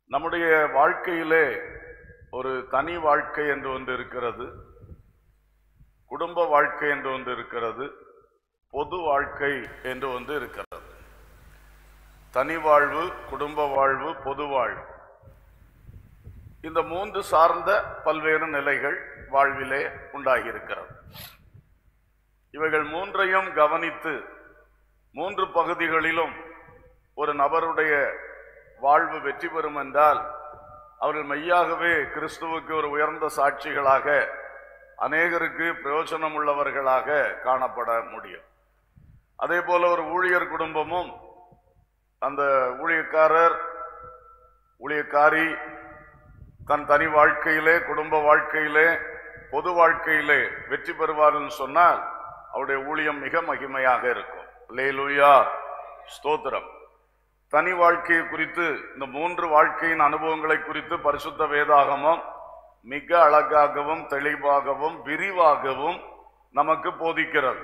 நம்முடைய வாழ்க்கையிலே ஒரு தனி வாழ்க்கை என்று ஒன்று இருக்கிறது குடும்ப வாழ்க்கை என்று ஒன்று இருக்கிறது பொது வாழ்க்கை என்று ஒன்று இருக்கிறது தனி வாழ்வு குடும்ப வாழ்வு பொது வாழ்வு இந்த மூன்று சார்ந்த பல்வேறு நிலைகள் வாழ்விலே உண்டாகியிருக்கிறது இவைகள் மூன்றையும் கவனித்து மூன்று பகுதிகளிலும் ஒரு நபருடைய வாழ்வு வெற்றி பெறும் என்றால் அவர்கள் மெய்யாகவே கிறிஸ்துவுக்கு ஒரு உயர்ந்த சாட்சிகளாக அநேகருக்கு பிரயோஜனம் உள்ளவர்களாக காணப்பட முடியும் அதே போல ஒரு ஊழியர் குடும்பமும் அந்த ஊழியக்காரர் ஊழியக்காரி தன் தனி வாழ்க்கையிலே குடும்ப வாழ்க்கையிலே பொது வாழ்க்கையிலே வெற்றி பெறுவார்கள் சொன்னால் அவருடைய ஊழியம் மிக மகிமையாக இருக்கும் லேலுயா ஸ்தோத்திரம் தனி வாழ்க்கையை குறித்து இந்த மூன்று வாழ்க்கையின் அனுபவங்களை குறித்து பரிசுத்த வேதாகமம் மிக அழகாகவும் தெளிவாகவும் விரிவாகவும் நமக்கு போதிக்கிறது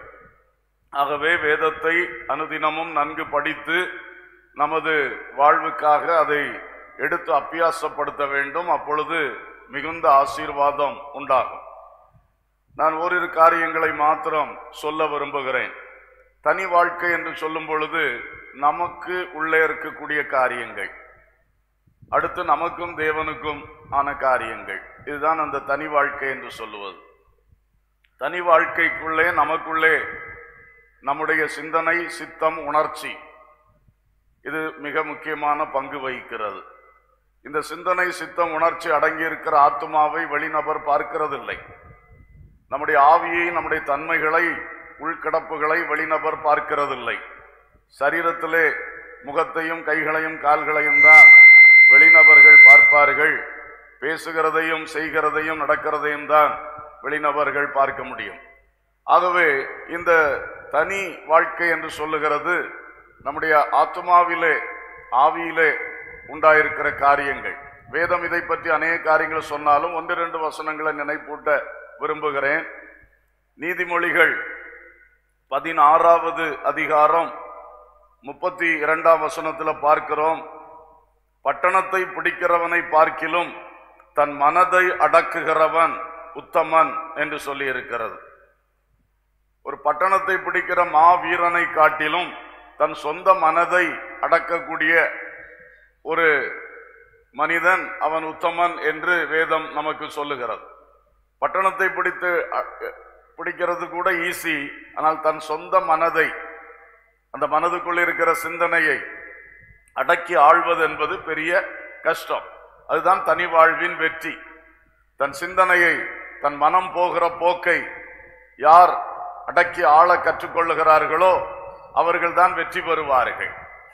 ஆகவே வேதத்தை அனுதினமும் நன்கு படித்து நமது வாழ்வுக்காக அதை எடுத்து அப்பியாசப்படுத்த வேண்டும் அப்பொழுது மிகுந்த ஆசீர்வாதம் உண்டாகும் நான் ஓரிரு காரியங்களை மாத்திரம் சொல்ல விரும்புகிறேன் தனி வாழ்க்கை என்று சொல்லும் பொழுது நமக்கு உள்ளே இருக்கக்கூடிய காரியங்கள் அடுத்து நமக்கும் தேவனுக்கும் ஆன காரியங்கள் இதுதான் அந்த தனி வாழ்க்கை என்று சொல்லுவது தனி வாழ்க்கைக்குள்ளே நமக்குள்ளே நம்முடைய சிந்தனை சித்தம் உணர்ச்சி இது மிக முக்கியமான பங்கு வகிக்கிறது இந்த சிந்தனை சித்தம் உணர்ச்சி அடங்கி இருக்கிற ஆத்மாவை வெளிநபர் பார்க்கிறதில்லை நம்முடைய ஆவியை நம்முடைய தன்மைகளை உள்கடப்புகளை வெளிநபர் பார்க்கிறதில்லை சரீரத்திலே முகத்தையும் கைகளையும் கால்களையும் தான் வெளிநபர்கள் பார்ப்பார்கள் பேசுகிறதையும் செய்கிறதையும் நடக்கிறதையும் தான் வெளிநபர்கள் பார்க்க முடியும் ஆகவே இந்த தனி வாழ்க்கை என்று சொல்லுகிறது நம்முடைய ஆத்மாவிலே ஆவியிலே உண்டாயிருக்கிற காரியங்கள் வேதம் இதை பற்றி அநேக காரியங்களை சொன்னாலும் ஒன்று ரெண்டு வசனங்களை நினைப்பூட்ட விரும்புகிறேன் நீதிமொழிகள் பதினாறாவது அதிகாரம் முப்பத்தி இரண்டாம் வசனத்துல பார்க்கிறோம் பட்டணத்தை பிடிக்கிறவனை பார்க்கிலும் தன் மனதை அடக்குகிறவன் உத்தமன் என்று சொல்லி இருக்கிறது ஒரு பட்டணத்தை பிடிக்கிற மாவீரனை காட்டிலும் தன் சொந்த மனதை அடக்கக்கூடிய ஒரு மனிதன் அவன் உத்தமன் என்று வேதம் நமக்கு சொல்லுகிறது பட்டணத்தை பிடித்து அ, பிடிக்கிறது கூட ஈஸி ஆனால் தன் சொந்த மனதை அந்த மனதுக்குள் இருக்கிற சிந்தனையை அடக்கி ஆள்வது என்பது பெரிய கஷ்டம் அதுதான் தனி வாழ்வின் வெற்றி தன் சிந்தனையை தன் மனம் போகிற போக்கை யார் அடக்கி ஆள கற்றுக்கொள்ளுகிறார்களோ அவர்கள்தான் வெற்றி பெறுவார்கள்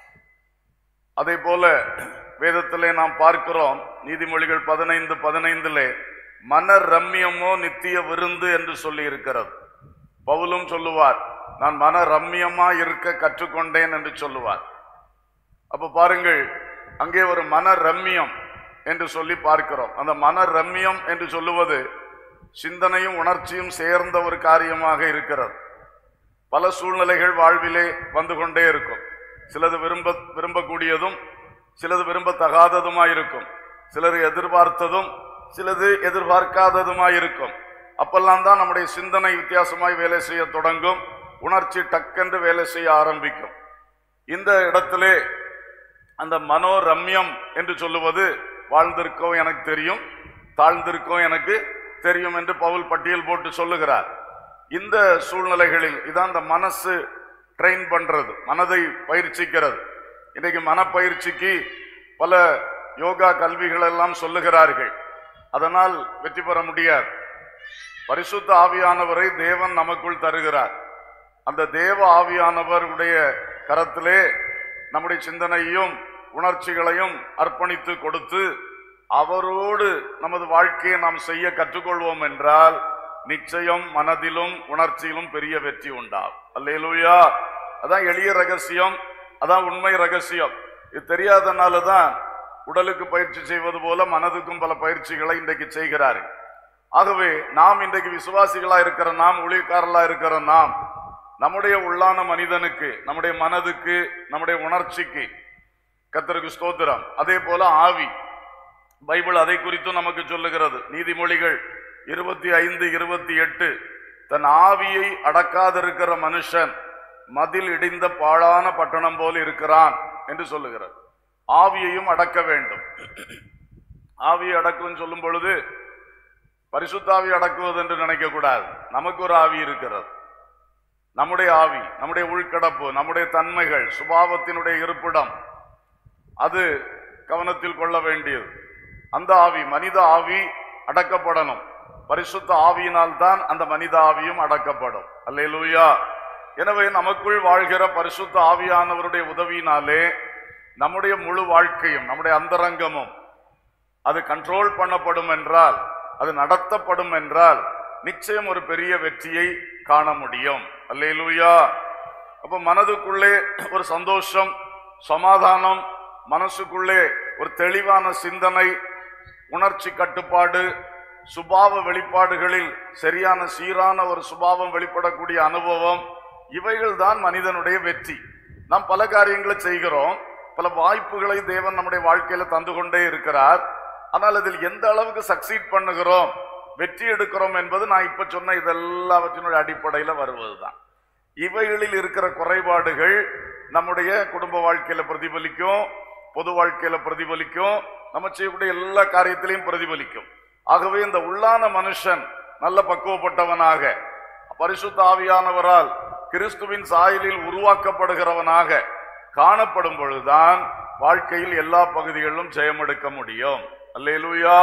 அதே போல வேதத்திலே நாம் பார்க்கிறோம் நீதிமொழிகள் பதினைந்து பதினைந்திலே மன ரம்யமோ நித்திய விருந்து என்று சொல்லி இருக்கிறது பவுலும் சொல்லுவார் நான் மன ரம்யமா இருக்க கற்றுக்கொண்டேன் என்று சொல்லுவார் அப்ப பாருங்கள் அங்கே ஒரு மன ரம்யம் என்று சொல்லி பார்க்கிறோம் அந்த மன ரம்யம் என்று சொல்லுவது சிந்தனையும் உணர்ச்சியும் சேர்ந்த ஒரு காரியமாக இருக்கிறது பல சூழ்நிலைகள் வாழ்விலே வந்து கொண்டே இருக்கும் சிலது விரும்ப விரும்பக்கூடியதும் சிலது விரும்பத்தகாததுமாய் இருக்கும் சிலர் எதிர்பார்த்ததும் சிலது எதிர்பார்க்காததுமாய் இருக்கும் அப்பெல்லாம் தான் நம்முடைய சிந்தனை வித்தியாசமாய் வேலை செய்ய தொடங்கும் உணர்ச்சி டக்கென்று வேலை செய்ய ஆரம்பிக்கும் இந்த இடத்திலே அந்த மனோரம்யம் என்று சொல்லுவது வாழ்ந்திருக்கோ எனக்கு தெரியும் தாழ்ந்திருக்கோ எனக்கு தெரியும் என்று பவுல் பட்டியல் போட்டு சொல்லுகிறார் இந்த சூழ்நிலைகளில் இதான் அந்த மனசு ட்ரெயின் பண்றது மனதை பயிற்சிக்கிறது இன்றைக்கு மனப்பயிற்சிக்கு பல யோகா கல்விகள் எல்லாம் சொல்லுகிறார்கள் அதனால் வெற்றி பெற முடியாது பரிசுத்த ஆவியானவரை தேவன் நமக்குள் தருகிறார் அந்த தேவ ஆவியானவருடைய கரத்திலே நம்முடைய சிந்தனையும் உணர்ச்சிகளையும் அர்ப்பணித்து கொடுத்து அவரோடு நமது வாழ்க்கையை நாம் செய்ய கற்றுக்கொள்வோம் என்றால் நிச்சயம் மனதிலும் உணர்ச்சியிலும் பெரிய வெற்றி உண்டாகும் அல்லேலூயா அதான் எளிய ரகசியம் அதான் உண்மை ரகசியம் இது தெரியாதனால தான் உடலுக்கு பயிற்சி செய்வது போல மனதுக்கும் பல பயிற்சிகளை இன்றைக்கு செய்கிறார்கள் ஆகவே நாம் இன்றைக்கு விசுவாசிகளா இருக்கிற நாம் ஊழியக்காரர்களா இருக்கிற நாம் நம்முடைய உள்ளான மனிதனுக்கு நம்முடைய மனதுக்கு நம்முடைய உணர்ச்சிக்கு கத்தருக்கு ஸ்தோத்திரம் அதே போல ஆவி பைபிள் அதை குறித்தும் நமக்கு சொல்லுகிறது நீதிமொழிகள் இருபத்தி ஐந்து இருபத்தி எட்டு தன் ஆவியை அடக்காதிருக்கிற மனுஷன் மதில் இடிந்த பாழான பட்டணம் போல் இருக்கிறான் என்று சொல்லுகிறது ஆவியையும் அடக்க வேண்டும் ஆவியை அடக்குன்னு சொல்லும் பொழுது பரிசுத்தாவி அடக்குவது என்று நினைக்க கூடாது நமக்கு ஒரு ஆவி இருக்கிறது நம்முடைய ஆவி நம்முடைய உள்கடப்பு நம்முடைய தன்மைகள் சுபாவத்தினுடைய இருப்பிடம் அது கவனத்தில் கொள்ள வேண்டியது அந்த ஆவி மனித ஆவி அடக்கப்படணும் பரிசுத்த ஆவியினால் தான் அந்த மனித ஆவியும் அடக்கப்படும் அல்லேலூயா எனவே நமக்குள் வாழ்கிற பரிசுத்த ஆவியானவருடைய உதவியினாலே நம்முடைய முழு வாழ்க்கையும் நம்முடைய அந்தரங்கமும் அது கண்ட்ரோல் பண்ணப்படும் என்றால் அது நடத்தப்படும் என்றால் நிச்சயம் ஒரு பெரிய வெற்றியை காண முடியும் அல்லேலூயா அப்ப மனதுக்குள்ளே ஒரு சந்தோஷம் சமாதானம் மனசுக்குள்ளே ஒரு தெளிவான சிந்தனை உணர்ச்சி கட்டுப்பாடு சுபாவ வெளிப்பாடுகளில் சரியான சீரான ஒரு சுபாவம் வெளிப்படக்கூடிய அனுபவம் இவைகள் தான் மனிதனுடைய வெற்றி நாம் பல காரியங்களை செய்கிறோம் பல வாய்ப்புகளை தேவன் நம்முடைய வாழ்க்கையில தந்து கொண்டே இருக்கிறார் ஆனால் அதில் எந்த அளவுக்கு சக்சீட் பண்ணுகிறோம் வெற்றி எடுக்கிறோம் என்பது நான் இப்ப சொன்ன இதெல்லாவற்றினுடைய அடிப்படையில வருவதுதான் இவைகளில் இருக்கிற குறைபாடுகள் நம்முடைய குடும்ப வாழ்க்கையில பிரதிபலிக்கும் பொது வாழ்க்கையில பிரதிபலிக்கும் நம்ம செய்யக்கூடிய எல்லா காரியத்திலையும் பிரதிபலிக்கும் ஆகவே இந்த உள்ளான மனுஷன் நல்ல பக்குவப்பட்டவனாக பரிசுத்த ஆவியானவரால் கிறிஸ்துவின் சாயலில் உருவாக்கப்படுகிறவனாக காணப்படும் பொழுதுதான் வாழ்க்கையில் எல்லா பகுதிகளிலும் ஜெயமெடுக்க முடியும் அல்லேலூயா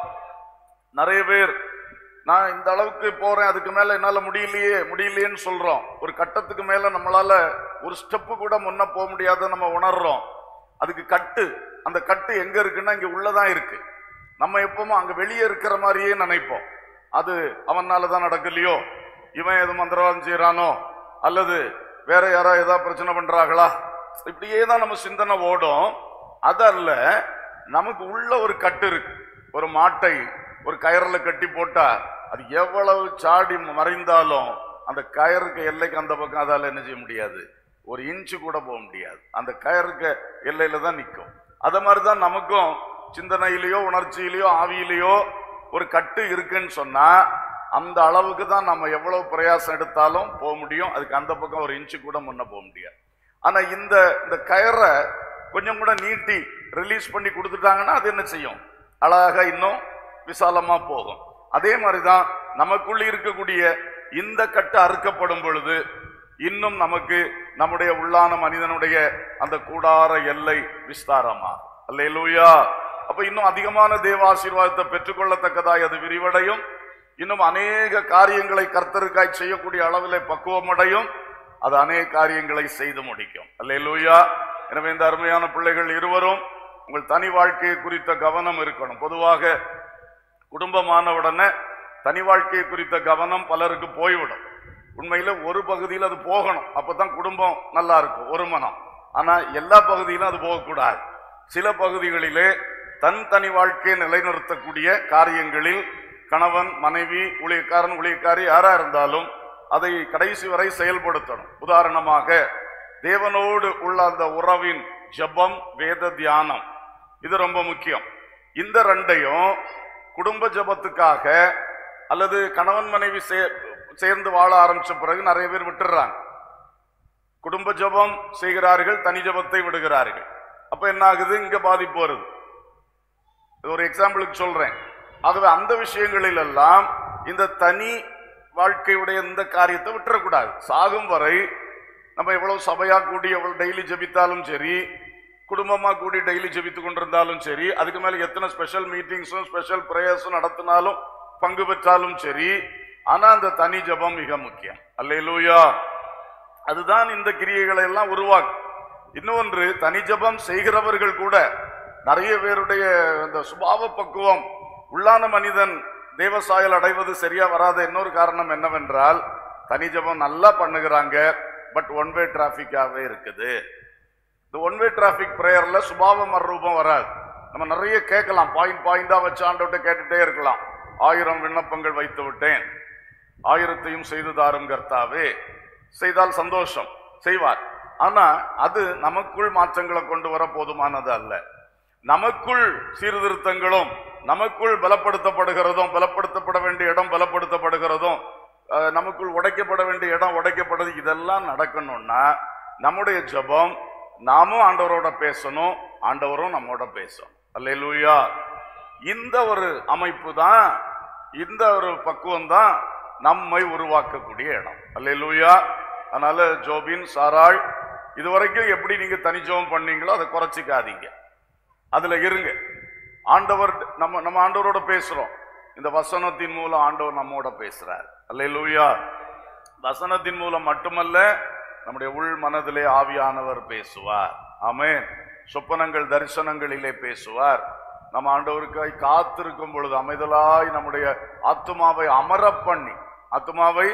நிறைய பேர் நான் இந்த அளவுக்கு போறேன் அதுக்கு மேல என்னால முடியலையே முடியலையேன்னு சொல்றோம் ஒரு கட்டத்துக்கு மேல நம்மளால ஒரு ஸ்டெப்பு கூட முன்ன போக முடியாத நம்ம உணர்றோம் அதுக்கு கட்டு அந்த கட்டு எங்க இருக்குன்னா இங்க உள்ளதான் இருக்கு நம்ம எப்பவுமே அங்க வெளியே இருக்கிற மாதிரியே நினைப்போம் அது அவனால தான் நடக்கலையோ இவன் எது மந்திரவாதம் செய்யறானோ அல்லது வேற யாரோ ஏதாவது பிரச்சனை பண்றாங்களா இப்படியே தான் நம்ம சிந்தனை ஓடும் அதல்ல நமக்கு உள்ள ஒரு கட்டு இருக்கு ஒரு மாட்டை ஒரு கயர்ல கட்டி போட்டா அது எவ்வளவு சாடி மறைந்தாலும் அந்த கயருக்கு எல்லைக்கு அந்த பக்கம் அதால என்ன செய்ய முடியாது ஒரு இன்ச்சு கூட போக முடியாது அந்த கயருக்கு எல்லையில தான் நிற்கும் அத மாதிரி தான் நமக்கும் சிந்தனையிலேயோ உணர்ச்சியிலேயோ ஆவியிலேயோ ஒரு கட்டு இருக்குன்னு சொன்னா அந்த அளவுக்கு தான் நம்ம எவ்வளவு பிரயாசம் எடுத்தாலும் போக முடியும் அதுக்கு அந்த பக்கம் ஒரு இன்ச்சு கூட முன்ன போக முடியாது ஆனா இந்த இந்த கயரை கொஞ்சம் கூட நீட்டி ரிலீஸ் பண்ணி கொடுத்துட்டாங்கன்னா அது என்ன செய்யும் அழகாக இன்னும் விசாலமா போகும் அதே மாதிரிதான் நமக்குள்ள இருக்கக்கூடிய இந்த கட்டு அறுக்கப்படும் பொழுது இன்னும் நமக்கு நம்முடைய உள்ளான மனிதனுடைய அந்த கூடார எல்லை விஸ்தாரமா அல்லேலூயா அப்ப இன்னும் அதிகமான தேவ ஆசீர்வாதத்தை பெற்றுக்கொள்ளத்தக்கதாய் அது விரிவடையும் இன்னும் அநேக காரியங்களை கர்த்தருக்காய் செய்யக்கூடிய அளவிலே பக்குவமடையும் அது அநேக காரியங்களை செய்து முடிக்கும் அல்லேலூயா எனவே இந்த அருமையான பிள்ளைகள் இருவரும் உங்கள் தனி வாழ்க்கையை குறித்த கவனம் இருக்கணும் பொதுவாக குடும்பமான உடனே தனி வாழ்க்கை குறித்த கவனம் பலருக்கு போய்விடும் உண்மையில ஒரு பகுதியில் அது போகணும் அப்பதான் குடும்பம் நல்லா இருக்கும் ஒரு மனம் ஆனா எல்லா பகுதியிலும் அது போகக்கூடாது சில பகுதிகளிலே தன் தனி வாழ்க்கையை நிலைநிறுத்தக்கூடிய காரியங்களில் கணவன் மனைவி ஊழியக்காரன் ஊழியக்காரி யாரா இருந்தாலும் அதை கடைசி வரை செயல்படுத்தணும் உதாரணமாக தேவனோடு உள்ள அந்த உறவின் ஜெபம் வேத தியானம் இது ரொம்ப முக்கியம் இந்த ரெண்டையும் குடும்ப ஜெபத்துக்காக அல்லது கணவன் மனைவி சே- சேர்ந்து வாழ ஆரம்பிச்ச பிறகு நிறைய பேர் விட்டுறாங்க குடும்ப ஜெபம் செய்கிறார்கள் தனி ஜெபத்தை விடுகிறார்கள் அப்ப என்ன ஆகுது இங்க பாதிப்பு வருது இது ஒரு எக்ஸாம்பிளுக்கு சொல்றேன் ஆகவே அந்த விஷயங்களில் எல்லாம் இந்த தனி வாழ்க்கையுடைய இந்த காரியத்தை விட்டுறக்கூடாது சாகும் வரை நம்ம எவ்வளவு சபையா கூடி எவ்வளவு டெய்லி ஜெபித்தாலும் சரி குடும்பமா கூடி டெய்லி ஜெபித்து கொண்டிருந்தாலும் சரி அதுக்கு மேல எத்தனை ஸ்பெஷல் மீட்டிங்ஸும் ஸ்பெஷல் பிரேயர்ஸும் நடத்தினாலும் பங்கு பெற்றாலும் சரி ஆனா அந்த தனி ஜெபம் மிக முக்கியம் அல்லேலூயா அதுதான் இந்த கிரியைகளை எல்லாம் உருவாக்கும் இன்னொன்று தனி ஜெபம் செய்கிறவர்கள் கூட நிறைய பேருடைய இந்த சுபாவ பக்குவம் உள்ளான மனிதன் தேவசாயல் அடைவது சரியா வராத இன்னொரு காரணம் என்னவென்றால் தனி ஜெபம் நல்லா பண்ணுகிறாங்க பட் ஒன் வே டிராபிக்காவே இருக்குது இந்த ஒன் வே டிராபிக் பிரேயர்ல சுபாவ மறுரூபம் வராது நம்ம நிறைய கேட்கலாம் பாயிண்ட் பாயிண்டா வச்சு ஆண்டவட்ட கேட்டுட்டே இருக்கலாம் ஆயிரம் விண்ணப்பங்கள் வைத்து விட்டேன் ஆயிரத்தையும் செய்து தாரும் கர்த்தாவே செய்தால் சந்தோஷம் செய்வார் ஆனா அது நமக்குள் மாற்றங்களை கொண்டு வர போதுமானது அல்ல நமக்குள் சீர்திருத்தங்களும் நமக்குள் பலப்படுத்தப்படுகிறதும் பலப்படுத்தப்பட வேண்டிய இடம் பலப்படுத்தப்படுகிறதும் அஹ், நமக்குள் உடைக்கப்பட வேண்டிய இடம் உடைக்கப்படுறது இதெல்லாம் நடக்கணும்னா நம்முடைய ஜெபம் நாமும் ஆண்டவரோட பேசணும் ஆண்டவரும் நம்மோட பேசணும் அல்லேலூயா இந்த ஒரு அமைப்பு தான் இந்த ஒரு பக்குவம் தான் நம்மை உருவாக்கக்கூடிய இடம் அல்லேலூயா அதனால ஜோபின் சாராள் இதுவரைக்கும் எப்படி நீங்க தனிஜோம் பண்ணீங்களோ அதை குறைச்சிக்காதீங்க அதுல இருங்க ஆண்டவர் நம்ம நம்ம ஆண்டவரோட பேசுறோம் இந்த வசனத்தின் மூலம் ஆண்டவர் நம்மோட பேசுறார் அல்லேலூயா வசனத்தின் மூலம் மட்டுமல்ல நம்முடைய உள் மனதிலே ஆவியானவர் பேசுவார் ஆமென் சொப்பனங்கள் தரிசனங்களிலே பேசுவார் நம்ம ஆண்டவருக்காய் காத்திருக்கும் பொழுது அமைதலாய் நம்முடைய ஆத்துமாவை அமர பண்ணி ஆத்துமாவை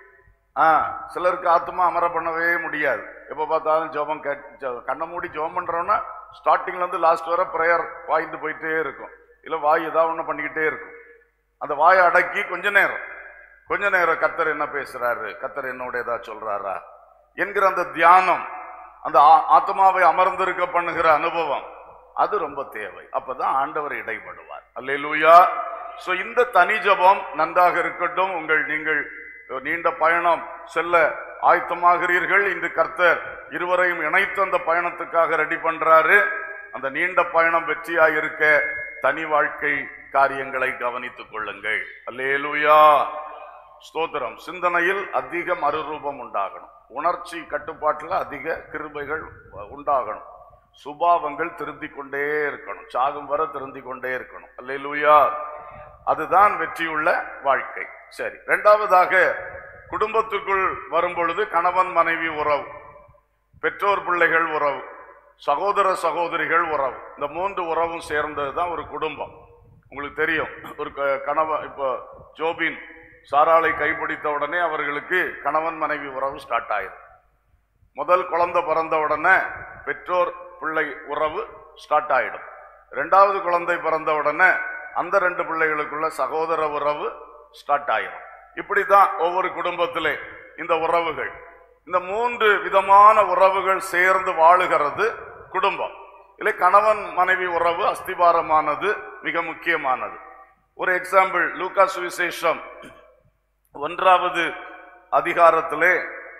ஆ சிலருக்கு ஆத்துமா அமர பண்ணவே முடியாது எப்போ பார்த்தாலும் ஜெபம் கேட் ஜெ- கண்ணை மூடி ஜெபம் பண்றோம்னா ஸ்டார்டிங்ல இருந்து லாஸ்ட் வரை ப்ரேயர் வாய்ந்து போயிட்டே இருக்கும் இல்ல வாய் ஏதாவது ஒன்று பண்ணிக்கிட்டே இருக்கும் அந்த வாயை அடக்கி கொஞ்ச நேரம் கொஞ்ச நேரம் கத்தர் என்ன பேசுறாரு கத்தர் என்னோட ஏதாவது சொல்றாரா என்கிற அந்த தியானம் அந்த ஆ- ஆத்மாவை அமர்ந்திருக்க பண்ணுகிற அனுபவம் அது ரொம்ப தேவை அப்பதான் ஆண்டவர் இடைப்படுவார் அல்லேலூயா சோ இந்த தனி ஜெபம் நன்றாக இருக்கட்டும் உங்கள் நீங்கள் நீண்ட பயணம் செல்ல ஆயத்தமாகிறீர்கள் இன்று கர்த்தர் இருவரையும் இணைத்து அந்த பயணத்துக்காக ரெடி பண்றாரு அந்த நீண்ட பயணம் வெற்றியாய் இருக்க தனி வாழ்க்கை காரியங்களை கவனித்துக் கொள்ளுங்கள் அல்லேலூயா ஸ்தோத்திரம் சிந்தனையில் அதிக மறுரூபம் உண்டாகணும் உணர்ச்சி கட்டுப்பாட்டில் அதிக கிருபைகள் உண்டாகணும் சுபாவங்கள் திருந்திக் கொண்டே இருக்கணும் சாகும் வர திருந்திக் கொண்டே இருக்கணும் அல்லேலூயா அதுதான் வெற்றியுள்ள வாழ்க்கை சரி இரண்டாவதாக குடும்பத்துக்குள் வரும் பொழுது கணவன் மனைவி உறவு பெற்றோர் பிள்ளைகள் உறவு சகோதர சகோதரிகள் உறவு இந்த மூன்று உறவும் சேர்ந்தது தான் ஒரு குடும்பம் உங்களுக்கு தெரியும் ஒரு க- கணவன் இப்போ ஜோபின் சாராளை கைப்பிடித்த உடனே அவர்களுக்கு கணவன் மனைவி உறவு ஸ்டார்ட் ஆயிடும் முதல் குழந்தை பிறந்த உடனே பெற்றோர் பிள்ளை உறவு ஸ்டார்ட் ஆயிடும் ரெண்டாவது குழந்தை பிறந்த உடனே அந்த ரெண்டு பிள்ளைகளுக்குள்ள சகோதர உறவு ஸ்டார்ட் ஆயிடும் இப்படிதான் ஒவ்வொரு குடும்பத்திலே இந்த உறவுகள் இந்த மூன்று விதமான உறவுகள் சேர்ந்து வாழுகிறது குடும்பம் இல்லை கணவன் மனைவி உறவு அஸ்திபாரமானது மிக முக்கியமானது ஒரு எக்ஸாம்பிள் லூக்கா சுவிசேஷம் ஒன்றாவது அதிகாரத்திலே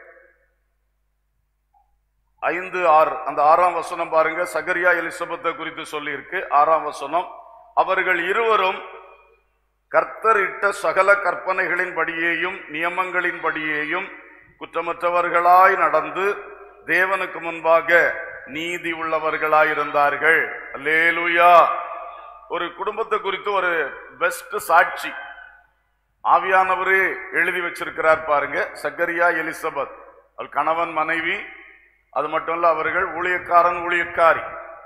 ஐந்து ஆறு அந்த ஆறாம் வசனம் பாருங்க சகரியா எலிசபெத்தை குறித்து சொல்லியிருக்கு ஆறாம் வசனம் அவர்கள் இருவரும் கர்த்தர் இட்ட சகல கற்பனைகளின்படியேயும் நியமங்களின்படியேயும் குற்றமற்றவர்களாய் நடந்து தேவனுக்கு முன்பாக நீதி உள்ளவர்களாயிருந்தார்கள் அல்லேலூயா ஒரு குடும்பத்தை குறித்து ஒரு பெஸ்ட் சாட்சி ஆவியானவரே எழுதி வச்சிருக்கிறார் பாருங்க சக்கரியா எலிசபெத் அவள் கணவன் மனைவி அது மட்டும் இல்ல அவர்கள் ஊழியக்காரன் ஊழியக்காரி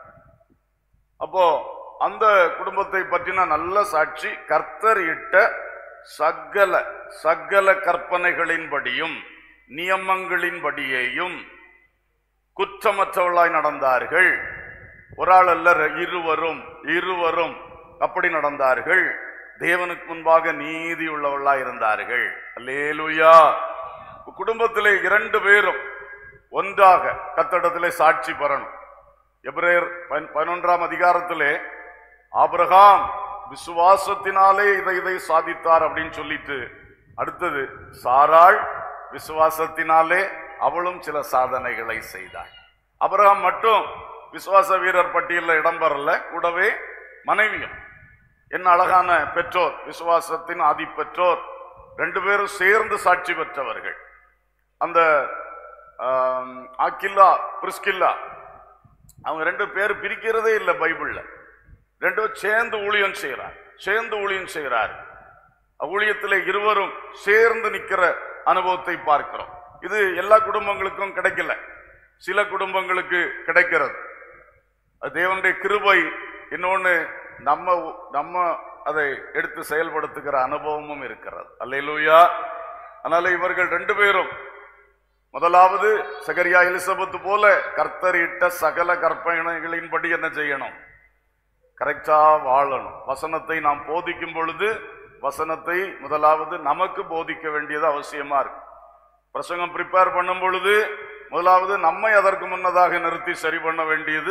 அப்போ அந்த குடும்பத்தை பற்றின நல்ல சாட்சி கர்த்தர் இட்ட சகல சகல கற்பனைகளின்படியும் நியமங்களின்படியேயும் குற்றமற்றவர்களாய் நடந்தார்கள் ஒரு ஆள் அல்ல ர- இருவரும் இருவரும் அப்படி நடந்தார்கள் தேவனுக்கு முன்பாக நீதி உள்ளவர்களாய் இருந்தார்கள் அல்லேலூயா குடும்பத்திலே இரண்டு பேரும் ஒன்றாக கத்தடத்திலே சாட்சி பெறணும் எபிரேயர் பன்- பதினொன்றாம் அதிகாரத்திலே ஆபிரகாம் விசுவாசத்தினாலே இதை இதை சாதித்தார் அப்படின்னு சொல்லிட்டு அடுத்தது சாராள் விசுவாசத்தினாலே அவளும் சில சாதனைகளை செய்தாள் ஆபிரகாம் மட்டும் விசுவாச வீரர் பட்டியலில் இடம் பெறல கூடவே மனைவியும் என்ன அழகான பெற்றோர் விசுவாசத்தின் ஆதி பெற்றோர் ரெண்டு பேரும் சேர்ந்து சாட்சி பெற்றவர்கள் அந்த ஆம், ஆக்கில்லா பிரிஸ்கில்லா அவங்க ரெண்டு பேர் பிரிக்கிறதே இல்லை பைபிள்ல ரெண்டு பேரும் சேர்ந்து ஊழியம் செய்கிறார் சேர்ந்து ஊழியம் செய்கிறார் ஊழியத்தில் இருவரும் சேர்ந்து நிக்கிற அனுபவத்தை பார்க்கிறோம் இது எல்லா குடும்பங்களுக்கும் கிடைக்கல சில குடும்பங்களுக்கு கிடைக்கிறது அது தேவனுடைய கிருபை இன்னொன்னு நம்ம நம்ம அதை எடுத்து செயல்படுத்துகிற அனுபவமும் இருக்கிறது அல்லேலூயா அதனால இவர்கள் ரெண்டு பேரும் முதலாவது சகரியா எலிசபெத் போல கர்த்தர் இட்ட சகல கற்பனைகளின்படி என்ன செய்யணும் கரெக்டா வாழணும் வசனத்தை நாம் போதிக்கும் பொழுது வசனத்தை முதலாவது நமக்கு போதிக்க வேண்டியது அவசியமா இருக்கு பிரசங்கம் ப்ரிப்பேர் பண்ணும் பொழுது முதலாவது நம்மை அதற்கு முன்னதாக நிறுத்தி சரி பண்ண வேண்டியது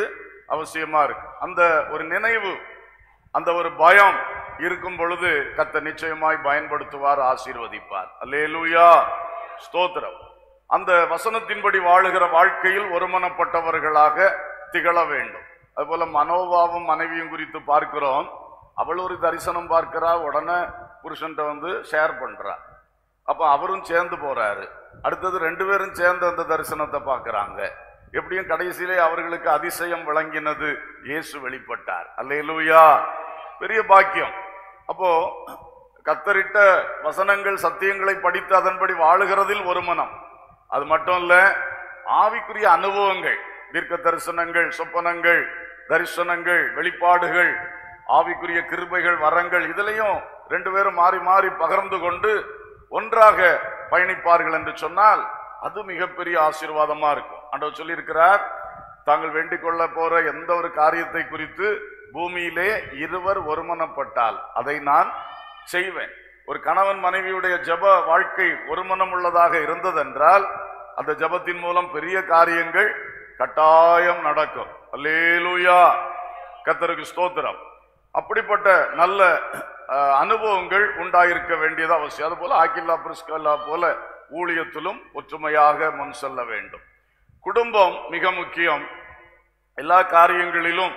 அவசியமா இருக்கு அந்த ஒரு நினைவு அந்த ஒரு பயம் இருக்கும் பொழுது கத்த நிச்சயமாய் பயன்படுத்துவார் ஆசீர்வதிப்பார் அல்லேலூயா ஸ்தோத்திரம் அந்த வசனத்தின்படி வாழுகிற வாழ்க்கையில் ஒருமனப்பட்டவர்களாக திகழ வேண்டும் அதுபோல மனோபாவும் மனைவியும் குறித்து பார்க்கிறோம் அவள் ஒரு தரிசனம் பார்க்கிறா உடனே புருஷன்ட்ட வந்து ஷேர் பண்றா அப்ப அவரும் சேர்ந்து போறாரு அடுத்தது ரெண்டு பேரும் சேர்ந்து அந்த தரிசனத்தை பார்க்கறாங்க எப்படியும் கடைசியிலே அவர்களுக்கு அதிசயம் விளங்கினது இயேசு வெளிப்பட்டார் அல்லேலூயா பெரிய பாக்கியம் அப்போ கத்தரிட்ட வசனங்கள் சத்தியங்களை படித்து அதன்படி வாழுகிறதில் ஒரு மனம் அது மட்டும் இல்ல ஆவிக்குரிய அனுபவங்கள் தீர்க்க தரிசனங்கள் சொப்பனங்கள் தரிசனங்கள் வெளிப்பாடுகள் ஆவிக்குரிய கிருபைகள் வரங்கள் இதுலயும் ரெண்டு பேரும் மாறி மாறி பகிர்ந்து கொண்டு ஒன்றாக பயணிப்பார்கள் என்று சொன்னால் அது மிகப்பெரிய ஆசீர்வாதமா இருக்கும் ஆண்டவர் சொல்லியிருக்கிறார் தாங்கள் வேண்டிக் கொள்ள போற எந்த ஒரு காரியத்தை குறித்து பூமியிலே இருவர் ஒருமனப்பட்டால் அதை நான் செய்வேன் ஒரு கணவன் மனைவியுடைய ஜெப வாழ்க்கை ஒருமனம் உள்ளதாக இருந்ததென்றால் அந்த ஜெபத்தின் மூலம் பெரிய காரியங்கள் கட்டாயம் நடக்கும் அல்லேலூயா கத்தருக்கு ஸ்தோத்திரம் அப்படிப்பட்ட நல்ல அஹ், அனுபவங்கள் உண்டாயிருக்க வேண்டியது அவசியம் அதுபோல ஆக்கில்லா பிரிஸ்கல்லா போல ஊழியத்திலும் ஒற்றுமையாக முன் செல்ல வேண்டும் குடும்பம் மிக முக்கியம் எல்லா காரியங்களிலும்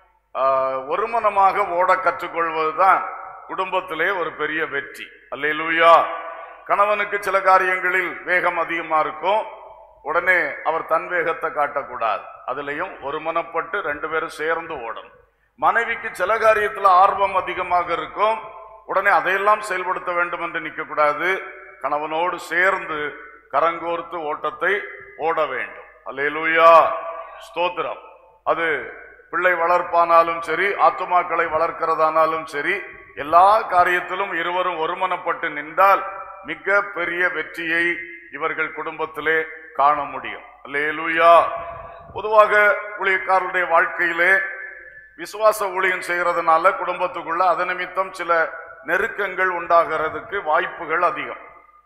ஆஹ், ஒருமனமாக ஓட கற்றுக்கொள்வதுதான் குடும்பத்திலே ஒரு பெரிய வெற்றி அல்லேலூயா கணவனுக்கு சில காரியங்களில் வேகம் அதிகமா இருக்கும் உடனே அவர் தன் வேகத்தை காட்டக்கூடாது அதுலயும் ஒருமனப்பட்டு ரெண்டு பேரும் சேர்ந்து ஓடணும் மனைவிக்கு சில காரியத்துல ஆர்வம் அதிகமாக இருக்கும் உடனே அதையெல்லாம் செயல்படுத்த வேண்டும் என்று நிற்கக்கூடாது கணவனோடு சேர்ந்து கரங்கோர்த்து ஓட்டத்தை ஓட வேண்டும் அல்லேலூயா ஸ்தோத்திரம் அது பிள்ளை வளர்ப்பானாலும் சரி ஆத்துமாக்களை வளர்க்கிறதானாலும் சரி எல்லா காரியத்திலும் இருவரும் ஒருமனப்பட்டு நின்றால் மிக பெரிய வெற்றியை இவர்கள் குடும்பத்திலே காண முடியும் அல்லேலூயா பொதுவாக ஊழியக்காரருடைய வாழ்க்கையிலே விசுவாச ஊழியம் செய்யறதுனால குடும்பத்துக்குள்ள அது நிமித்தம் சில நெருக்கங்கள் உண்டாகிறதுக்கு வாய்ப்புகள் அதிகம்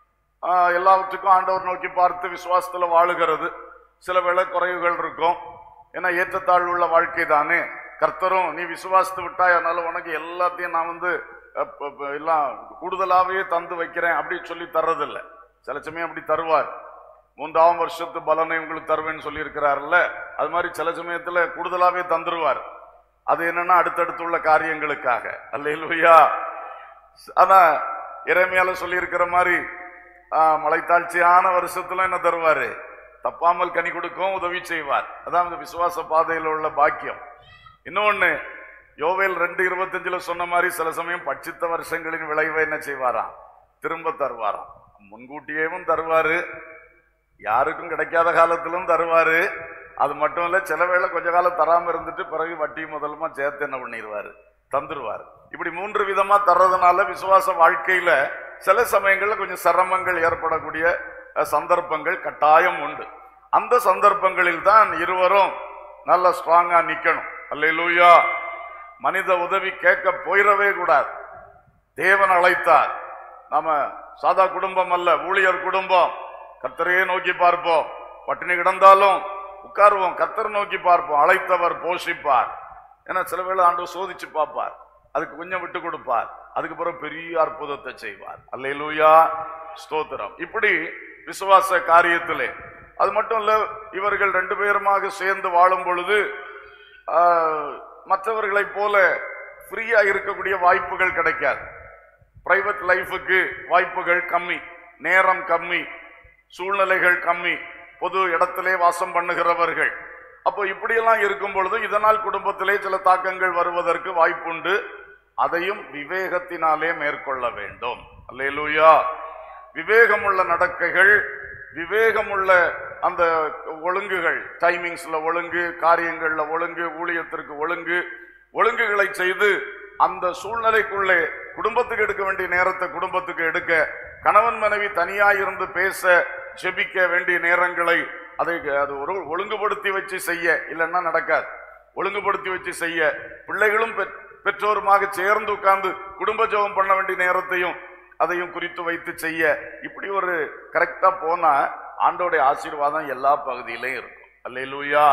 ஆஹ் எல்லாவற்றுக்கும் ஆண்டவர் நோக்கி பார்த்து விசுவாசத்துல வாழுகிறது சில வேளை குறைவுகள் இருக்கும் ஏன்னா ஏற்றத்தாழ்வு உள்ள வாழ்க்கை தானே கர்த்தரும் நீ விசுவாசத்து விட்டாய் அதனால உனக்கு எல்லாத்தையும் நான் வந்து அஹ், ப- ப- எல்லாம் கூடுதலாவே தந்து வைக்கிறேன் அப்படி சொல்லி தர்றதில்ல சில சமயம் அப்படி தருவார் மூன்றாம் வருஷத்து பலனை உங்களுக்கு தருவேன்னு சொல்லி இருக்கிறாருல்ல அது மாதிரி சில சமயத்துல கூடுதலாவே தந்துருவார் அது என்னன்னா அடுத்தடுத்துள்ள காரியங்களுக்காக அல்லேலூயா ஆனா இறைமையால சொல்லி இருக்கிற மாதிரி ஆஹ், மலைத்தாழ்ச்சியான வருஷத்துல என்ன தருவாரு தப்பாமல் கனி கொடுக்கும் உதவி செய்வார் அதான் இந்த விசுவாச பாதையில் உள்ள பாக்கியம் இன்னொன்னு யோவேல் ரெண்டு இருபத்தஞ்சுல சொன்ன மாதிரி சில சமயம் பட்சித்த வருஷங்களின் விளைவை என்ன செய்வாராம் திரும்ப தருவாராம் முன்கூட்டியேவும் தருவாரு யாருக்கும் கிடைக்காத காலத்திலும் தருவாரு அது மட்டும் இல்ல சில வேளை கொஞ்ச காலம் தராம இருந்துட்டு பிறகு வட்டி முதலுமா சேர்த்து என்ன பண்ணிடுவாரு தந்துருவாரு இப்படி மூன்று விதமா தர்றதுனால விசுவாச வாழ்க்கையில சில சமயங்கள்ல கொஞ்சம் சிரமங்கள் ஏற்படக்கூடிய அஹ், சந்தர்ப்பங்கள் கட்டாயம் உண்டு அந்த சந்தர்ப்பங்களில் தான் இருவரும் நல்ல ஸ்ட்ராங்கா நிக்கணும் அல்லேலூயா மனித உதவி கேட்க போயிடவே கூடாது தேவன் அழைத்தார் நாம சாதா குடும்பம் அல்ல ஊழியர் குடும்பம் கர்த்தரையே நோக்கி பார்ப்போம் பட்டினி கிடந்தாலும் உட்காருவோம் கர்த்தர் நோக்கி பார்ப்போம் அழைத்தவர் போஷிப்பார் ஏன்னா சில வேளை ஆண்டு சோதிச்சு பார்ப்பார் அதுக்கு கொஞ்சம் விட்டு கொடுப்பார் அதுக்கு பிறகு பெரிய அற்புதத்தை செய்வார் அல்லேலூயா ஸ்தோத்திரம் இப்படி விசுவாச காரியத்திலே அது மட்டும் இல்ல இவர்கள் ரெண்டு பேருமாக சேர்ந்து வாழும் பொழுது ஆஹ், மற்றவர்களைப் போல ஃப்ரீயா இருக்கக்கூடிய வாய்ப்புகள் கிடைக்காது பிரைவேட் லைஃபுக்கு வாய்ப்புகள் கம்மி நேரம் கம்மி சூழ்நிலைகள் கம்மி பொது இடத்திலே வாசம் பண்ணுகிறவர்கள் அப்போ இப்படியெல்லாம் இருக்கும் பொழுது இதனால் குடும்பத்திலே சில தாக்கங்கள் வருவதற்கு வாய்ப்புண்டு அதையும் விவேகத்தினாலே மேற்கொள்ள வேண்டும் அல்லேலூயா விவேகமுள்ள நடக்கைகள் விவேகமுள்ள அந்த ஒழுங்குகள் டைமிங்ஸ்ல ஒழுங்கு காரியங்கள்ல ஒழுங்கு ஊழியத்திற்கு ஒழுங்கு ஒழுங்குகளை செய்து அந்த சூழ்நிலைக்குள்ளே குடும்பத்துக்கு எடுக்க வேண்டிய நேரத்தை குடும்பத்துக்கு எடுக்க கணவன் மனைவி தனியாய் இருந்து பேச ஜெபிக்க வேண்டிய நேரங்களை அதை அது ஒரு ஒழுங்குபடுத்தி வச்சு செய்ய இல்லைன்னா நடக்காது ஒழுங்குபடுத்தி வச்சு செய்ய பிள்ளைகளும் பெற்- பெற்றோருமாக சேர்ந்து உட்கார்ந்து குடும்ப ஜெபம் பண்ண வேண்டிய நேரத்தையும் அதையும் குறித்து வைத்து செய்ய இப்படி ஒரு கரெக்டா போனா ஆண்டோடைய ஆசீர்வாதம் எல்லா பகுதியிலையும் இருக்கும் அல்லேலூயா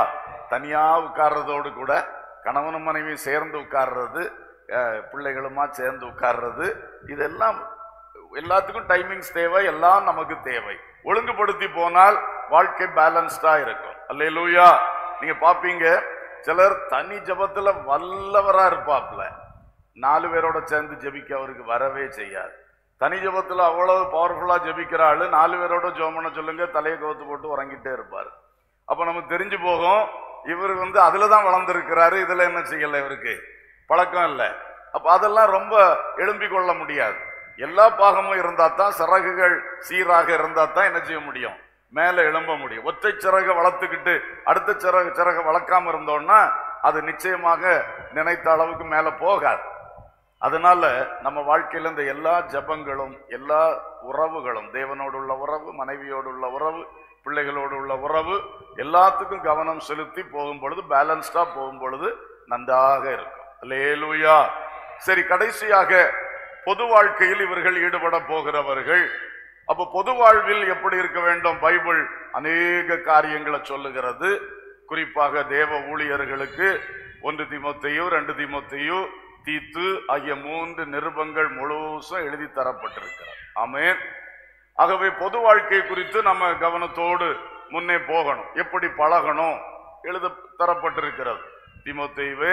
தனியா உட்கார்றதோடு கூட கணவனும் மனைவி சேர்ந்து உட்கார்றது அஹ், பிள்ளைகளுமா சேர்ந்து உட்கார்றது இதெல்லாம் எல்லாத்துக்கும் டைமிங்ஸ் தேவை எல்லாம் நமக்கு தேவை ஒழுங்குபடுத்தி போனால் வாழ்க்கை பேலன்ஸ்டா இருக்கும் அல்லேலூயா நீங்க பாப்பீங்க சிலர் தனி ஜபத்துல வல்லவரா இருப்பாப்ல நாலு பேரோட சேர்ந்து ஜெபிக்க அவருக்கு வரவே செய்யாது தனி ஜபத்துல அவ்வளவு பவர்ஃபுல்லா ஜெபிக்கிற ஆளு நாலு பேரோட ஜெபம் பண்ண சொல்லுங்க தலையை கவுத்து போட்டு உறங்கிட்டே இருப்பார் அப்ப நமக்கு தெரிஞ்சு போகும் இவர் வந்து அதுல தான் வளர்ந்துருக்கிறாரு இதுல என்ன செய்யல இவருக்கு பழக்கம் இல்லை அப்ப அதெல்லாம் ரொம்ப எழும்பிக் கொள்ள முடியாது எல்லா பாகமும் இருந்தா தான் சிறகுகள் சீராக இருந்தா தான் என்ன செய்ய முடியும் மேல எழும்ப முடியும் ஒற்றை சிறகை வளர்த்துக்கிட்டு அடுத்த சிறகு சிறகை வளர்க்காம இருந்தோம்னா அது நிச்சயமாக நினைத்த அளவுக்கு மேல போகாது அதனால நம்ம வாழ்க்கையில இந்த எல்லா ஜபங்களும் எல்லா உறவுகளும் தேவனோடு உள்ள உறவு மனைவியோடு உள்ள உறவு பிள்ளைகளோடு உள்ள உறவு எல்லாத்துக்கும் கவனம் செலுத்தி போகும் பொழுது பேலன்ஸ்டா போகும் பொழுது நன்றாக இருக்கும் லேலுயா சரி கடைசியாக பொது வாழ்க்கையில் இவர்கள் ஈடுபட போகிறவர்கள் அப்ப பொது வாழ்வில் எப்படி இருக்க வேண்டும் பைபிள் அநேக காரியங்களை சொல்லுகிறது குறிப்பாக தேவ ஊழியர்களுக்கு ஒன்று தீமோத்தேயு ரெண்டு தீமோத்தேயு தீத்து ஆகிய மூன்று நிருபங்கள் முழுசும் எழுதி தரப்பட்டிருக்கிறது ஆமென் ஆகவே பொது வாழ்க்கை குறித்து நம்ம கவனத்தோடு முன்னே போகணும் எப்படி பழகணும் எழுத தரப்பட்டிருக்கிறது தீமோத்தேயுவே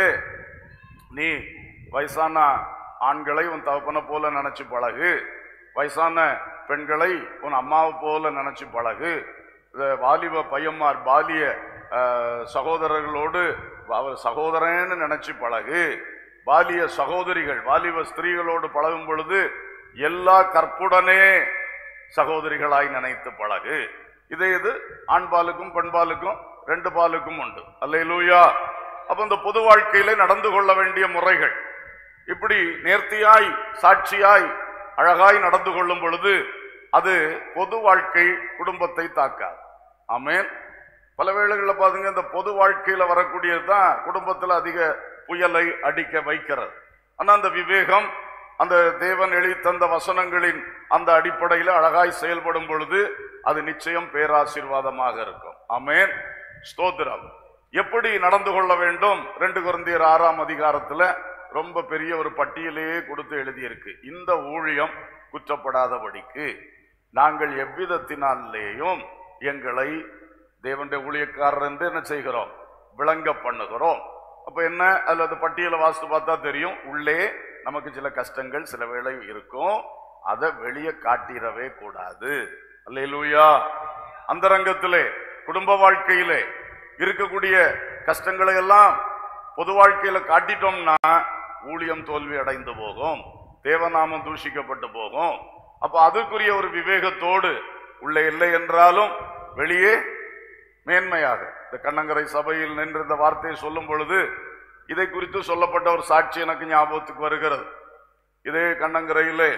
நீ வயசான ஆண்களை உன் தகப்பனை போல நினைச்சு பழகு வயசான பெண்களை உன் அம்மாவை போல நினைச்சு பழகு இந்த வாலிப பையன்மார் பாலிய அஹ், சகோதரர்களோடு அவர் சகோதரன்னு நினைச்சு பழகு பாலிய சகோதரிகள் வாலிப ஸ்திரீகளோடு பழகும் பொழுது எல்லா கற்புடனே சகோதரிகளாய் நினைத்து பழகு இதே இது ஆண்பாலுக்கும் பெண்பாலுக்கும் ரெண்டு பாலுக்கும் உண்டு அல்லேலூயா அப்ப இந்த பொது வாழ்க்கையிலே நடந்து கொள்ள வேண்டிய முறைகள் இப்படி நேர்த்தியாய் சாட்சியாய் அழகாய் நடந்து கொள்ளும் பொழுது அது பொது வாழ்க்கை குடும்பத்தை தாக்காது ஆமென் பல வேளைகளில் பாருங்க இந்த பொது வாழ்க்கையில வரக்கூடியது தான் குடும்பத்தில் அதிக புயலை அடிக்க வைக்கிறது ஆனா அந்த விவேகம் அந்த தேவன் எழுதி தந்த வசனங்களின் அந்த அடிப்படையில் அழகாய் செயல்படும் பொழுது அது நிச்சயம் பேராசீர்வாதமாக இருக்கும் ஆமென் ஸ்தோத்திரம் எப்படி நடந்து கொள்ள வேண்டும் ரெண்டு குருந்தியர் ஆறாம் அதிகாரத்துல ரொம்ப பெரிய ஒரு பட்டியலையே கொடுத்து எழுதியிருக்கு இந்த ஊழியம் குற்றப்படாதபடிக்கு நாங்கள் எவ்விதத்தினாலேயும் எங்களை தேவனுடைய ஊழியக்காரர் என்று என்ன செய்கிறோம் விளங்க பண்ணுகிறோம் அப்ப என்ன அதுல அந்த பட்டியலை வாசித்து பார்த்தா தெரியும் உள்ளே நமக்கு சில கஷ்டங்கள் சில வேளை இருக்கும் அதை வெளியே காட்டிடவே கூடாது அல்லேலூயா அந்தரங்கத்திலே குடும்ப வாழ்க்கையிலே இருக்கக்கூடிய கஷ்டங்களை எல்லாம் பொது வாழ்க்கையில காட்டிட்டோம்னா ஊழியம் தோல்வி அடைந்து போகும் தேவநாமம் தூஷிக்கப்பட்டு போகும் அப்ப அதுக்குரிய ஒரு விவேகத்தோடு உள்ளே இல்லை என்றாலும் வெளியே மேன்மையாக இந்த கண்ணங்கரை சபையில் நின்று இந்த வார்த்தையை சொல்லும் பொழுது இதை குறித்து சொல்லப்பட்ட ஒரு சாட்சி எனக்கு ஞாபகத்துக்கு வருகிறது இதே கண்ணங்கரையிலே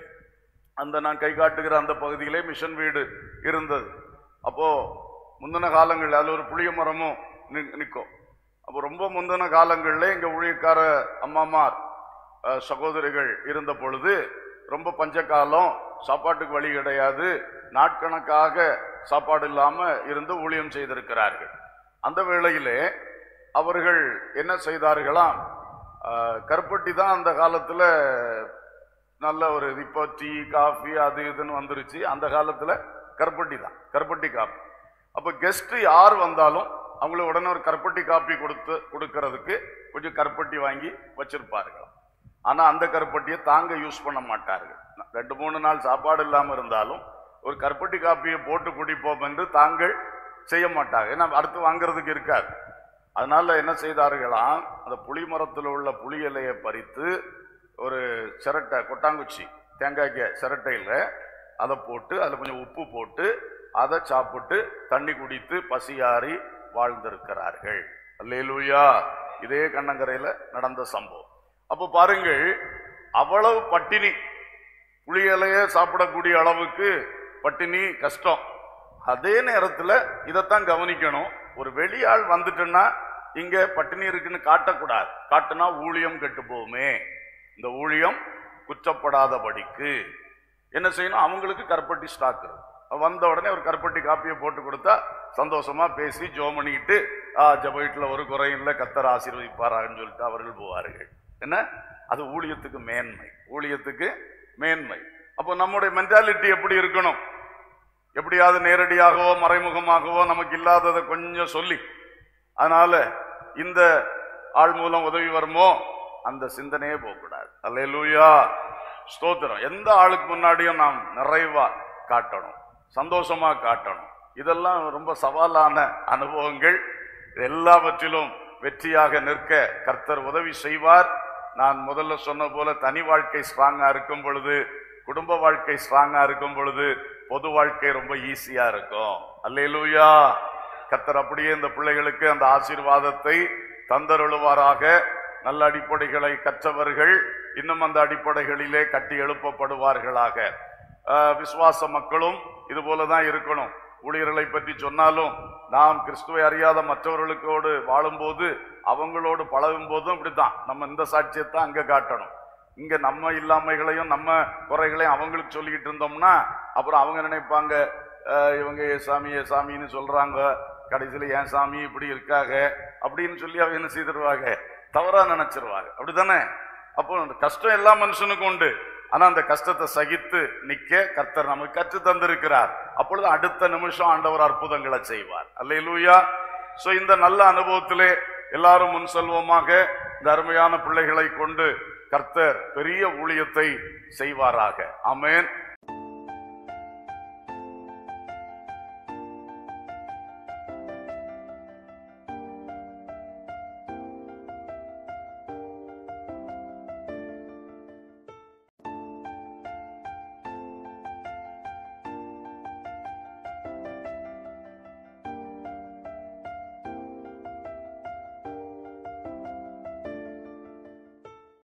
அந்த நான் கை காட்டுகிற அந்த பகுதியிலே மிஷன் வீடு இருந்தது அப்போ முந்தின காலங்களில் அதில் ஒரு புளிய மரமும் நி- நிற்கும் அப்போ ரொம்ப முந்தின காலங்களில் எங்க ஊழியக்கார அம்மாமார் அஹ், சகோதரிகள் இருந்த பொழுது ரொம்ப பஞ்சகாலம் சாப்பாட்டுக்கு வழி கிடையாது நாட்கணக்காக சாப்பாடு இல்லாம இருந்து ஊழியம் செய்திருக்கிறார்கள் அந்த வேளையிலே அவர்கள் என்ன செய்தார்களாம் அஹ், கருப்பட்டி தான் அந்த காலத்துல நல்ல ஒரு இது. இப்போ டீ காஃபி அது இதுன்னு வந்துருச்சு அந்த காலத்துல கருப்பட்டி தான் கருப்பட்டி காப்பி அப்ப கெஸ்ட் யார் வந்தாலும் அவங்களுக்கு உடனே ஒரு கருப்பட்டி காப்பி கொடுத்து கொடுக்கறதுக்கு கொஞ்சம் கருப்பட்டி வாங்கி வச்சிருப்பார்கள் ஆனா அந்த கருப்பட்டியை தாங்க யூஸ் பண்ண மாட்டார்கள் ரெண்டு மூணு நாள் சாப்பாடு இல்லாம இருந்தாலும் ஒரு கருப்பட்டி காப்பியை போட்டு குடிப்போம் என்று தாங்கள் செய்ய மாட்டாங்க ஏன்னா அடுத்து வாங்குறதுக்கு இருக்காது அதனால என்ன செய்தார்களாம் அந்த புளி மரத்தில் உள்ள புளி இலையை பறித்து ஒரு சிரட்டை கொட்டாங்குச்சி தேங்காய்க்க சிரட்டையில் அதை போட்டு அதில் கொஞ்சம் உப்பு போட்டு அதை சாப்பிட்டு தண்ணி குடித்து பசியாறி வாழ்ந்திருக்கிறார்கள் அல்லேலூயா இதே கண்ணங்கரையில் நடந்த சம்பவம் அப்போ பாருங்கள் அவ்வளவு பட்டினி புளி இலைய சாப்பிடக்கூடிய அளவுக்கு பட்டினி கஷ்டம் அதே நேரத்தில் இதைத்தான் கவனிக்கணும் ஒரு வெளியாள் வந்துட்டுன்னா இங்க பட்டினி இருக்குன்னு காட்டக்கூடாது காட்டுனா ஊழியம் கெட்டு போகுமே இந்த ஊழியம் குற்றப்படாதபடிக்கு என்ன செய்யணும் அவங்களுக்கு கருப்பட்டி ஸ்டாக் இருக்கும் வந்த உடனே ஒரு கருப்பட்டி காப்பியை போட்டு கொடுத்தா சந்தோஷமா பேசி ஜோம் பண்ணிக்கிட்டு ஆ ஜப வீட்டுல ஒரு குறையும் இல்லை கத்தர் ஆசீர்வதிப்பாரான்னு சொல்லிட்டு அவர்கள் போவார்கள் என்ன அது ஊழியத்துக்கு மேன்மை ஊழியத்துக்கு மேன்மை அப்போ நம்முடைய மென்டாலிட்டி எப்படி இருக்கணும் எப்படியாவது நேரடியாகவோ மறைமுகமாகவோ நமக்கு இல்லாததை கொஞ்சம் சொல்லி அதனால இந்த ஆள் மூலம் உதவி வருமோ அந்த சிந்தனையே போகக்கூடாது அல்லேலூயா ஸ்தோத்திரம் எந்த ஆளுக்கு முன்னாடியும் நாம் நிறைவா காட்டணும் சந்தோஷமா காட்டணும் இதெல்லாம் ரொம்ப சவாலான அனுபவங்கள் இது எல்லாவற்றிலும் வெற்றியாக நிற்க கர்த்தர் உதவி செய்வார் நான் முதல்ல சொன்ன போல தனி வாழ்க்கை ஸ்ட்ராங்கா இருக்கும் பொழுது குடும்ப வாழ்க்கை ஸ்ட்ராங்கா இருக்கும் பொழுது பொது வாழ்க்கை ரொம்ப ஈஸியா இருக்கும் அல்லேலூயா கர்த்தர் அப்படியே இந்த பிள்ளைகளுக்கு அந்த ஆசீர்வாதத்தை தந்தருளுவாராக நல்ல அடிப்படைகளை கற்றவர்கள் இன்னும் அந்த அடிப்படைகளிலே கட்டி எழுப்பப்படுவார்களாக ஆஹ் விசுவாச மக்களும் இது போலதான் இருக்கணும் ஊழியர்களை பற்றி சொன்னாலும் நாம் கிறிஸ்துவை அறியாத மற்றவர்களுக்கோடு வாழும்போது அவங்களோடு பழகும் போதும் இப்படித்தான் நம்ம இந்த சாட்சியத்தை அங்க காட்டணும் இங்க நம்ம இல்லாமைகளையும் நம்ம குறைகளையும் அவங்களுக்கு சொல்லிக்கிட்டு இருந்தோம்னா அப்புறம் அவங்க நினைப்பாங்க அஹ், இவங்க ஏ சாமி ஏ சாமின்னு சொல்றாங்க கடைசியில ஏன் சாமி இப்படி இருக்காக அப்படின்னு சொல்லி அவங்க என்ன செய்திருவாங்க தவறா நினைச்சிருவாங்க அப்படிதானே அப்போ அந்த கஷ்டம் எல்லா மனுஷனுக்கும் உண்டு ஆனா அந்த கஷ்டத்தை சகித்து நிக்க கர்த்தர் நமக்கு கற்று தந்திருக்கிறார் அப்பொழுது அடுத்த நிமிஷம் ஆண்டவர் அற்புதங்களை செய்வார் அல்லேலூயா சோ இந்த நல்ல அனுபவத்திலே எல்லாரும் முன் செல்வோமாக இந்த அருமையான பிள்ளைகளை கொண்டு கர்த்தர் பெரிய ஊழியத்தை செய்வாராக ஆமென்